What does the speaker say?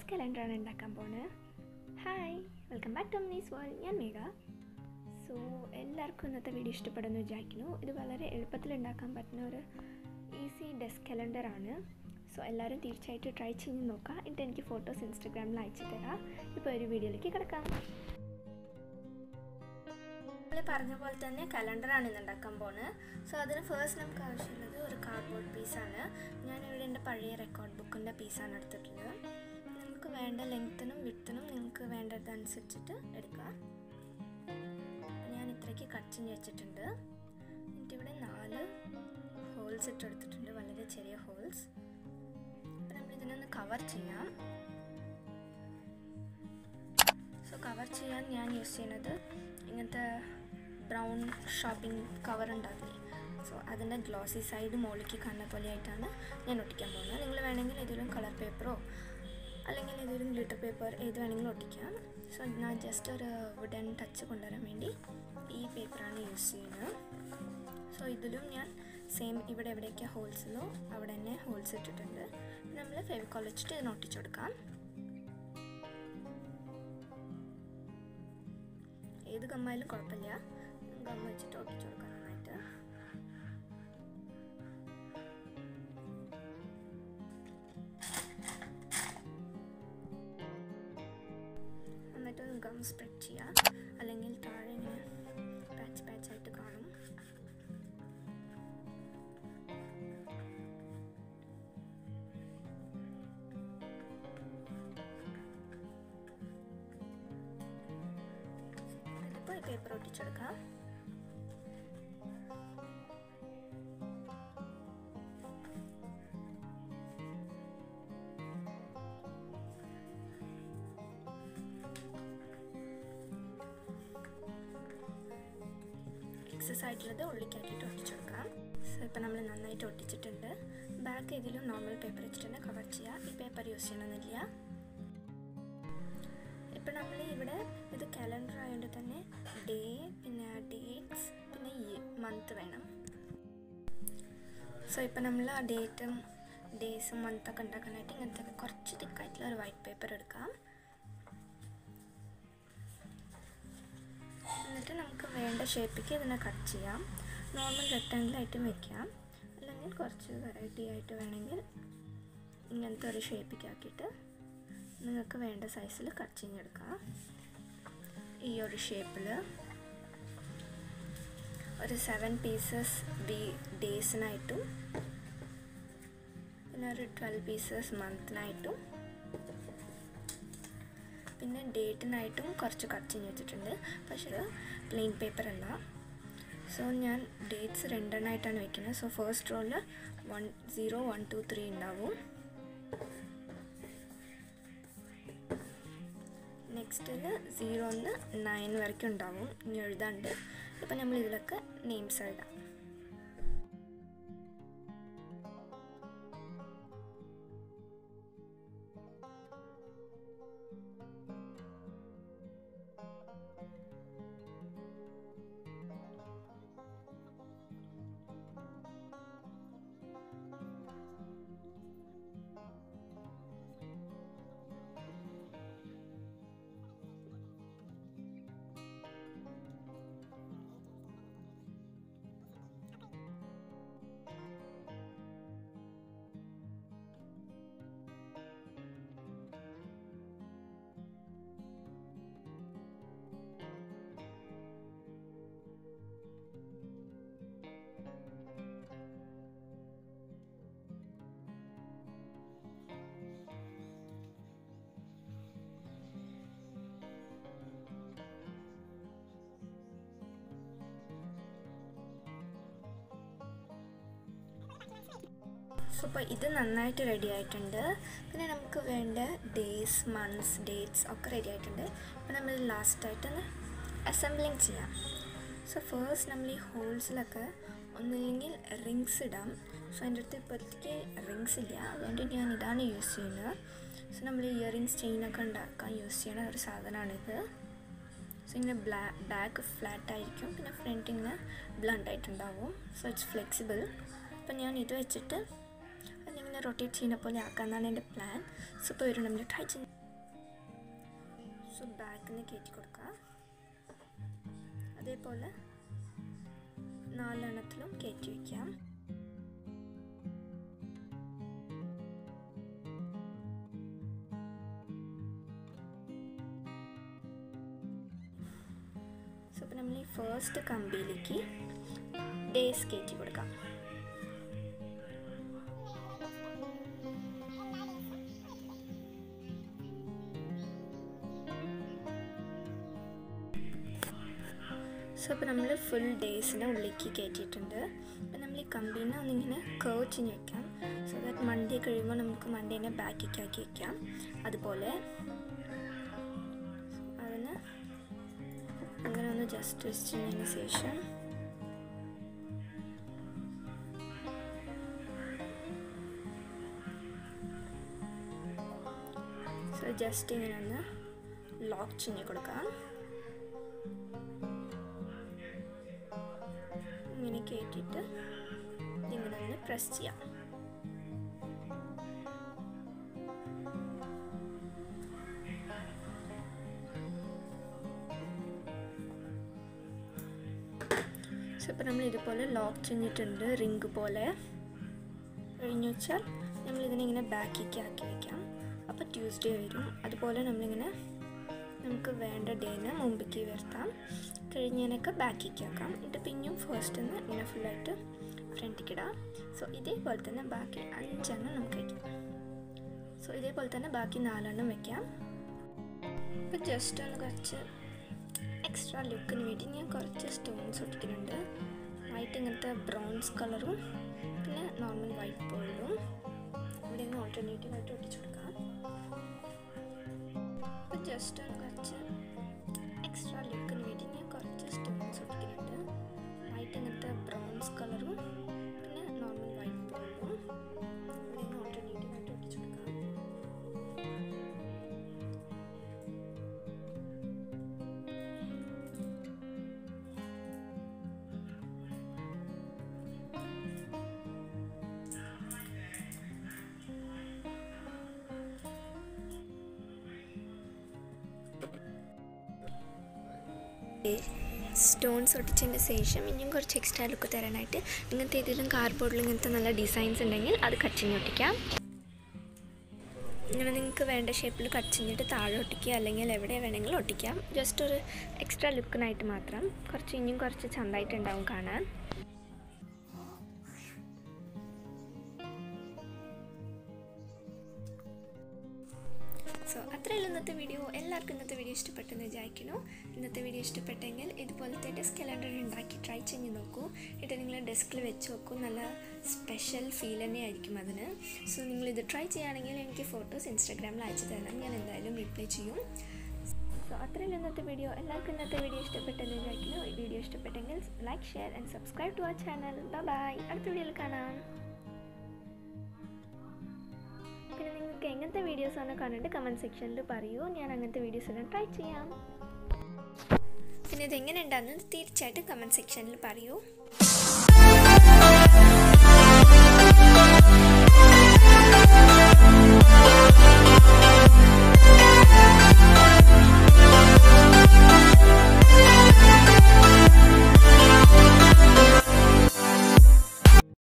desk കലണ്ടറാണ് ഉണ്ടാക്കാൻ പോണത് hi welcome back to Mee's world ഞാൻ മേഘ സോ എല്ലാവർക്കും ഇന്നത്തെ വീഡിയോ ഇഷ്ടപ്പെടുന്നു വിചാരിക്കുന്നു ഇത് വളരെ എളുപ്പത്തിൽ ഉണ്ടാക്കാൻ പറ്റുന്ന ഒരു ഈസി ഡെസ്ക് കലണ്ടറാണ് സോ എല്ലാവരും തീർച്ചയായിട്ടും ട്രൈ ചെയ്ത് നോക്കുക എന്നിട്ട് എനിക്ക് ഫോട്ടോസ് ഇൻസ്റ്റാഗ്രാമിൽ അയച്ചു തരാം ഇപ്പോൾ ഒരു വീഡിയോയിലേക്ക് കിടക്കാം നമ്മൾ പറഞ്ഞ പോലെ തന്നെ കലണ്ടറാണ് ഇന്ന് ഉണ്ടാക്കാൻ പോകുന്നത് സോ അതിന് ഫസ്റ്റ് നമുക്ക് ആവശ്യമുള്ളത് ഒരു കാർഡ്ബോർഡ് പീസാണ് ഞാനിവിടെ എൻ്റെ പഴയ റെക്കോർഡ് ബുക്കിൻ്റെ പീസാണ് എടുത്തിട്ടുള്ളത് നിങ്ങൾക്ക് വേണ്ട ലെങ്ത്തിനും വിത്തിനും നിങ്ങൾക്ക് വേണ്ടതനുസരിച്ചിട്ട് എടുക്കാം ഞാൻ ഇത്രയ്ക്ക് കട്ട് ചെയ്ത് വെച്ചിട്ടുണ്ട് എന്നിട്ട് ഇവിടെ നാല് ഹോൾസ് ഇട്ട് എടുത്തിട്ടുണ്ട് വളരെ ചെറിയ ഹോൾസ് അപ്പം നമ്മൾ ഇതിനൊന്ന് കവർ ചെയ്യാം സോ കവർ ചെയ്യാൻ ഞാൻ യൂസ് ചെയ്യുന്നത് ഇങ്ങനത്തെ ബ്രൗൺ ഷോപ്പിംഗ് കവർ ഉണ്ടാവില്ലേ സോ അതിൻ്റെ ഗ്ലോസി സൈഡ് മുകളിലേക്ക് കാണുന്ന പോലെ ആയിട്ടാണ് ഞാൻ ഒട്ടിക്കാൻ പോകുന്നത് നിങ്ങൾ വേണമെങ്കിൽ ഏതെങ്കിലും കളർ പേപ്പറോ അല്ലെങ്കിൽ ഏതെങ്കിലും ഗ്ലിറ്റർ പേപ്പർ ഏത് വേണമെങ്കിലും ഒട്ടിക്കാം സോ ഞാൻ ജസ്റ്റ് ഒരു വുഡൻ ടച്ച് കൊണ്ടുവരാൻ വേണ്ടി ഈ പേപ്പറാണ് യൂസ് ചെയ്യുന്നത് സോ ഇതിലും ഞാൻ സെയിം ഇവിടെ എവിടെയൊക്കെ ഹോൾസിലോ അവിടെ തന്നെ ഹോൾസ് ഇട്ടിട്ടുണ്ട് നമ്മൾ ഫെവിക്കോൾ വെച്ചിട്ട് ഇതിന് ഒട്ടിച്ചു കൊടുക്കാം ഏത് ഗമ്മായാലും കുഴപ്പമില്ല ഗമ്മ വെച്ചിട്ട് ഒട്ടിച്ചു കൊടുക്കാം നന്നായിട്ട് എന്നിട്ട് ഗം സ്പ്രെഡ് ചെയ്യാം അല്ലെങ്കിൽ താഴെ ഇങ്ങനെ പാച്ച് പാച്ചായിട്ട് കാണും ഇതിപ്പോൾ പേപ്പർ ഒട്ടിച്ചെടുക്കാം എക്സസ് ആയിട്ടുള്ളത് ഉള്ളിക്കാക്കിയിട്ട് ഒട്ടിച്ചെടുക്കാം സോ ഇപ്പം നമ്മൾ നന്നായിട്ട് ഒട്ടിച്ചിട്ടുണ്ട് ബാക്ക് ഇതിലും നോർമൽ പേപ്പർ വെച്ചിട്ട് തന്നെ കവർ ചെയ്യുക ഈ പേപ്പർ യൂസ് ചെയ്യണമെന്നില്ല ഇപ്പം നമ്മൾ ഇവിടെ ഇത് കലണ്ടർ ആയതുകൊണ്ട് തന്നെ ഡേ പിന്നെ ഡേറ്റ്സ് പിന്നെ ഈ മന്ത് വേണം സോ ഇപ്പം നമ്മൾ ആ ഡേറ്റും ഡേയ്സും മന്തൊക്കെ ഉണ്ടാക്കാനായിട്ട് ഇങ്ങനത്തെ കുറച്ച് തിക്കായിട്ടുള്ള ഒരു വൈറ്റ് പേപ്പർ എടുക്കാം എന്നിട്ട് നമുക്ക് വേണ്ട ഷേപ്പിക്ക് ഇതിനെ കട്ട് ചെയ്യാം നോർമൽ റെക്റ്റാങ്കിളായിട്ടും വെക്കാം അല്ലെങ്കിൽ കുറച്ച് വെറൈറ്റി ആയിട്ട് വേണമെങ്കിൽ ഇങ്ങനത്തെ ഒരു ഷേപ്പിക്ക് ആക്കിയിട്ട് നിങ്ങൾക്ക് വേണ്ട സൈസിൽ കട്ട് ചെയ്തെടുക്കാം ഈ ഒരു ഷേപ്പിൽ ഒരു സെവൻ പീസസ് ഡി ഡേയ്സിനായിട്ടും പിന്നെ ഒരു ട്വൽവ് പീസസ് മന്തിനായിട്ടും പിന്നെ ഡേറ്റിനായിട്ടും കുറച്ച് കട്ട് ചെയ്ത് വെച്ചിട്ടുണ്ട് പക്ഷേ ഇത് പ്ലെയിൻ പേപ്പർ അല്ല സോ ഞാൻ ഡേറ്റ്സ് രണ്ടെണ്ണമായിട്ടാണ് വെക്കുന്നത് സോ ഫസ്റ്റ് റോയിൽ one zero one two three ഉണ്ടാവും നെക്സ്റ്റിൽ സീറോന്ന് നയൻ വരയ്ക്കും ഉണ്ടാവും ഇനി എഴുതാണ്ട് ഇപ്പം നമ്മൾ ഇതിലൊക്കെ നെയിംസ് എഴുതാം സോ അപ്പോൾ ഇത് നന്നായിട്ട് റെഡി ആയിട്ടുണ്ട് പിന്നെ നമുക്ക് വേണ്ട ഡേയ്സ് മന്ത്സ് ഡേറ്റ്സ് ഒക്കെ റെഡി ആയിട്ടുണ്ട് അപ്പോൾ നമ്മൾ ലാസ്റ്റായിട്ടൊന്ന് അസംബ്ലിങ് ചെയ്യാം സോ ഫേസ്റ്റ് നമ്മൾ ഈ ഹോൾസിലൊക്കെ ഒന്നില്ലെങ്കിൽ റിങ്സ് ഇടാം സോ എൻ്റെ അടുത്ത് ഇപ്പോഴത്തേക്ക് റിങ്സ് ഇല്ല അതുകൊണ്ട് ഞാൻ ഇതാണ് യൂസ് ചെയ്യുന്നത് സോ നമ്മൾ ഇയറിങ്സ് ചെയിനൊക്കെ ഉണ്ടാക്കാൻ യൂസ് ചെയ്യുന്ന ഒരു സാധനമാണിത് സോ ഇങ്ങനെ ബ്ലാ ബാക്ക് ഫ്ലാറ്റ് ആയിരിക്കും പിന്നെ ഫ്രണ്ട് ഇങ്ങനെ ബ്ലണ്ട് ആയിട്ടുണ്ടാവും സോ ഇറ്റ്സ് ഫ്ലെക്സിബിൾ അപ്പം ഞാൻ ഇത് വെച്ചിട്ട് അതിങ്ങനെ റൊട്ടേറ്റ് ചെയ്യുന്ന പോലെ ആക്കാമെന്നാണ് എൻ്റെ പ്ലാൻ സോ ഇപ്പോൾ ഒരു നമ്മൾ ട്രൈ ചെയ്ത് സോ ബാക്കിൽ നിന്ന് കയറ്റി കൊടുക്കുക അതേപോലെ നാലെണ്ണത്തിലും കയറ്റി വയ്ക്കാം സോ അപ്പോൾ നമ്മൾ ഈ ഫസ്റ്റ് കമ്പിയിലേക്ക് ഡേയ്സ് കയറ്റി കൊടുക്കാം സോ അപ്പോൾ നമ്മൾ ഫുൾ ഡേയ്സിനെ ഉള്ളിലേക്ക് കയറ്റിയിട്ടുണ്ട് അപ്പോൾ നമ്മൾ ഈ കമ്പീനെ ഒന്നിങ്ങനെ കേവ് ചെയ്ത് വെക്കാം സോ ദാറ്റ് മൺഡേ കഴിയുമ്പോൾ നമുക്ക് മണ്ടേനെ ബാക്കിലേക്ക് ആക്കി വെക്കാം അതുപോലെ അതിന് അങ്ങനെ ഒന്ന് ജസ്റ്റ് വെച്ചതിന് ശേഷം സോ ജസ്റ്റ് ഇങ്ങനെ ഒന്ന് ലോക്ക് ചെയ്ത് കൊടുക്കാം ഇങ്ങനെ കയറ്റിയിട്ട് ഇങ്ങനെ ഒന്ന് പ്രസ് ചെയ്യാം സോ ഇപ്പോൾ നമ്മൾ ഇതുപോലെ ലോക്ക് ചെയ്തിട്ടുണ്ട് റിങ് പോലെ കഴിഞ്ഞു വെച്ചാൽ നമ്മളിതിനെ ഇങ്ങനെ ബാക്കിലേക്ക് ആക്കി വയ്ക്കാം അപ്പോൾ ട്യൂസ്ഡേ വരും അതുപോലെ നമ്മളിങ്ങനെ നമുക്ക് വേണ്ട ഡേന് മുമ്പിലേക്ക് വരുത്താം കഴിഞ്ഞതിനൊക്കെ ബാക്കിലേക്ക് ആക്കാം എന്നിട്ട് പിന്നെയും ഫസ്റ്റ് നിന്ന് ഇങ്ങനെ ഫുള്ളായിട്ട് ഫ്രണ്ടിലേക്ക് ഇടാം സോ ഇതേപോലെ തന്നെ ബാക്കി അഞ്ചെണ്ണം നമുക്ക് വയ്ക്കാം സോ ഇതേപോലെ തന്നെ ബാക്കി നാലെണ്ണം വയ്ക്കാം ഇപ്പം ജസ്റ്റ് ഒന്ന് കുറച്ച് എക്സ്ട്രാ ലുക്കിന് വേണ്ടി ഞാൻ കുറച്ച് സ്റ്റോൺസ് ഒട്ടിക്കുന്നുണ്ട് വൈറ്റ് ഇങ്ങനത്തെ ബ്രൗൺസ് കളറും പിന്നെ നോർമൽ വൈറ്റ് ബോൾഡും ഇവിടെ നിന്ന് ഓൾട്ടർനേറ്റീവ് ആയിട്ട് ഒട്ടിച്ചു കൊടുക്കാം അപ്പം ജസ്റ്റ് ഒന്ന് കുറച്ച് എക്സ്ട്രാ ലുക്കിന് വേണ്ടി ഞാൻ കുറച്ച് സ്റ്റോൺസ് ഒട്ടിക്കുന്നുണ്ട് വൈറ്റ് ഇങ്ങനത്തെ ബ്രൗൺസ് കളറും പിന്നെ നോർമൽ വൈറ്റ് ബോൾഡും ഇവിടെ നിന്ന് ഓൾട്ടർനേറ്റീവ് ആയിട്ട് ഒട്ടിച്ചു കൊടുക്കാം സ്റ്റോൺസ് ഒട്ടിച്ചതിന് ശേഷം ഇനിയും കുറച്ച് എക്സ്ട്രാ ലുക്ക് തരാനായിട്ട് ഇങ്ങനത്തെ ഏതെങ്കിലും കാർഡ്ബോർഡിൽ ഇങ്ങനത്തെ നല്ല ഡിസൈൻസ് ഉണ്ടെങ്കിൽ അത് കട്ട് ചെയ്ത് ഒട്ടിക്കാം ഇങ്ങനെ നിങ്ങൾക്ക് വേണ്ട ഷേപ്പിൽ കട്ട് ചെയ്തിട്ട് താഴെ ഒട്ടിക്കുക അല്ലെങ്കിൽ എവിടെ വേണമെങ്കിലും ഒട്ടിക്കാം ജസ്റ്റ് ഒരു എക്സ്ട്രാ ലുക്കിനായിട്ട് മാത്രം കുറച്ച് ഇനിയും കുറച്ച് ചന്തായിട്ടുണ്ടാവും കാണാൻ സോ അത്രയുള്ള ഇന്നത്തെ വീഡിയോ എല്ലാവർക്കും ഇന്നത്തെ വീഡിയോ ഇഷ്ടപ്പെട്ടെന്ന് വിചാരിക്കുന്നു ഇന്നത്തെ വീഡിയോ ഇഷ്ടപ്പെട്ടെങ്കിൽ ഇതുപോലത്തെ ഡെസ്ക് കലണ്ടർ ഉണ്ടാക്കി ട്രൈ ചെയ്ത് നോക്കൂ എന്നിട്ട് നിങ്ങൾ ഡെസ്കിൽ വെച്ച് നോക്കൂ നല്ല സ്പെഷ്യൽ ഫീൽ തന്നെയായിരിക്കും അതിന് സോ നിങ്ങളിത് ട്രൈ ചെയ്യുകയാണെങ്കിൽ എനിക്ക് ഫോട്ടോസ് ഇൻസ്റ്റാഗ്രാമിൽ അയച്ചു തരണം ഞാൻ എന്തായാലും റിപ്ലൈ ചെയ്യും സോ അത്രയുള്ള ഇന്നത്തെ വീഡിയോ എല്ലാവർക്കും ഇന്നത്തെ വീഡിയോ ഇഷ്ടപ്പെട്ടെന്ന് വിചാരിക്കുന്നു ഈ വീഡിയോ ഇഷ്ടപ്പെട്ടെങ്കിൽ like share and subscribe to our channel bye അടുത്ത വീഡിയോയിൽ കാണാം പിന്നെ നിങ്ങൾക്ക് എങ്ങനത്തെ വീഡിയോസാണ് കണ്ടിട്ട് കമൻറ്റ് സെക്ഷനിൽ പറയൂ ഞാൻ അങ്ങനത്തെ വീഡിയോസ് എല്ലാം ട്രൈ ചെയ്യാം പിന്നെ ഇതെങ്ങനെ ഉണ്ടാകുന്നത് തീർച്ചയായിട്ടും കമൻറ്റ് സെക്ഷനിൽ പറയൂ